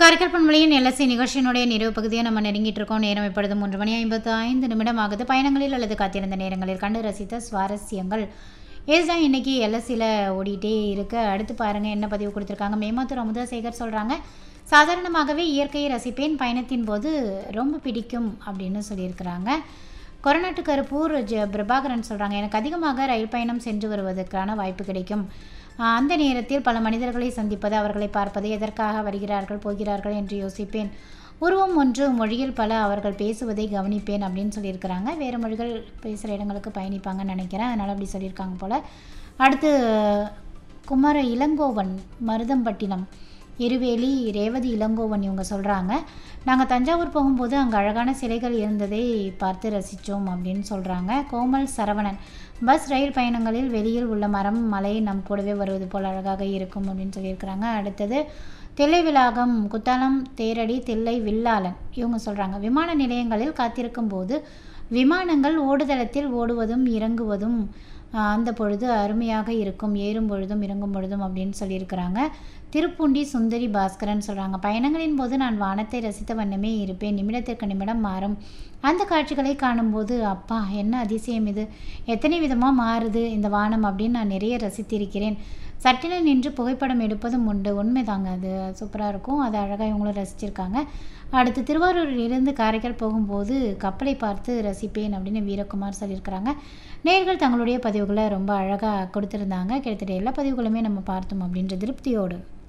காரைக்கால் பண்பலையின் எல்எஸ்சி நிகழ்ச்சியினுடைய நிறைவு பகுதியை நம்ம நெருங்கிட்டு இருக்கோம் நேரம் இப்பொழுது மூன்று மணி ஐம்பத்து ஐந்து நிமிடம் ஆகுது பயணங்களில் அல்லது காத்திருந்த நேரங்களில் கண்டு ரசித்த சுவாரஸ்யங்கள் இதுதான் இன்னைக்கு எல்எஸ்சியில் ஓடிட்டே இருக்கு அடுத்து பாருங்க என்ன பதிவு கொடுத்துருக்காங்க மேமாத்தூர் அமுதசேகர் சொல்கிறாங்க சாதாரணமாகவே இயற்கையை ரசிப்பேன் பயணத்தின் போது ரொம்ப பிடிக்கும் அப்படின்னு சொல்லியிருக்கிறாங்க கொரநாட்டு கருப்பூர் ஜ பிரபாகரன் சொல்கிறாங்க எனக்கு அதிகமாக ரயில் பயணம் சென்று வருவதற்கான வாய்ப்பு கிடைக்கும் ஆஹ் அந்த நேரத்தில் பல மனிதர்களை சந்திப்பது அவர்களை பார்ப்பது எதற்காக வருகிறார்கள் போகிறார்கள் என்று யோசிப்பேன் உருவம் ஒன்று மொழியில் பல அவர்கள் பேசுவதை கவனிப்பேன் அப்படின்னு சொல்லியிருக்கிறாங்க வேறு மொழிகள் பேசுகிற இடங்களுக்கு பயணிப்பாங்கன்னு நினைக்கிறேன் அதனால் அப்படி சொல்லியிருக்காங்க போல் அடுத்து குமார இளங்கோவன் மருதம்பட்டினம் இருவேலி ரேவதி இளங்கோவன் இவங்க சொல்கிறாங்க நாங்கள் தஞ்சாவூர் போகும்போது அங்கே அழகான சிலைகள் இருந்ததை பார்த்து ரசித்தோம் அப்படின்னு சொல்கிறாங்க கோமல் சரவணன் பஸ் ரயில் பயணங்களில் வெளியில் உள்ள மரம் மலை நம் கூடவே வருவது போல் அழகாக இருக்கும் அப்படின்னு சொல்லியிருக்கிறாங்க அடுத்தது தில்லை விலாகம் குத்தாலம் தேரடி தில்லை வில்லாளன் இவங்க சொல்கிறாங்க விமான நிலையங்களில் காத்திருக்கும் போது விமானங்கள் ஓடுதளத்தில் ஓடுவதும் இறங்குவதும் ஆஹ், அந்த பொழுது அருமையாக இருக்கும் ஏறும் பொழுதும் இறங்கும் பொழுதும் அப்படின்னு சொல்லியிருக்கிறாங்க திருப்பூண்டி சுந்தரி பாஸ்கரன் சொல்கிறாங்க பயணங்களின் போது நான் வானத்தை ரசித்த வண்ணமே இருப்பேன் நிமிடத்திற்கு நிமிடம் மாறும் அந்த காட்சிகளை காணும்போது அப்பா என்ன அதிசயம் இது எத்தனை விதமாக மாறுது இந்த வானம் அப்படின்னு நான் நிறைய ரசித்திருக்கிறேன் சட்டின நின்று புகைப்படம் எடுப்பதும் உண்டு உண்மைதாங்க அது சூப்பராக இருக்கும் அது அழகாக இவங்களும் ரசிச்சிருக்காங்க அடுத்து திருவாரூரிலிருந்து காரைக்கால் போகும்போது கப்பலை பார்த்து ரசிப்பேன் அப்படின்னு வீரகுமார் சொல்லியிருக்கிறாங்க நேர்கள் தங்களுடைய பதிவுகளை ரொம்ப அழகாக கொடுத்துருந்தாங்க கிட்டத்தட்ட எல்லா பதிவுகளுமே நம்ம பார்த்தோம் அப்படின்ற திருப்தியோடு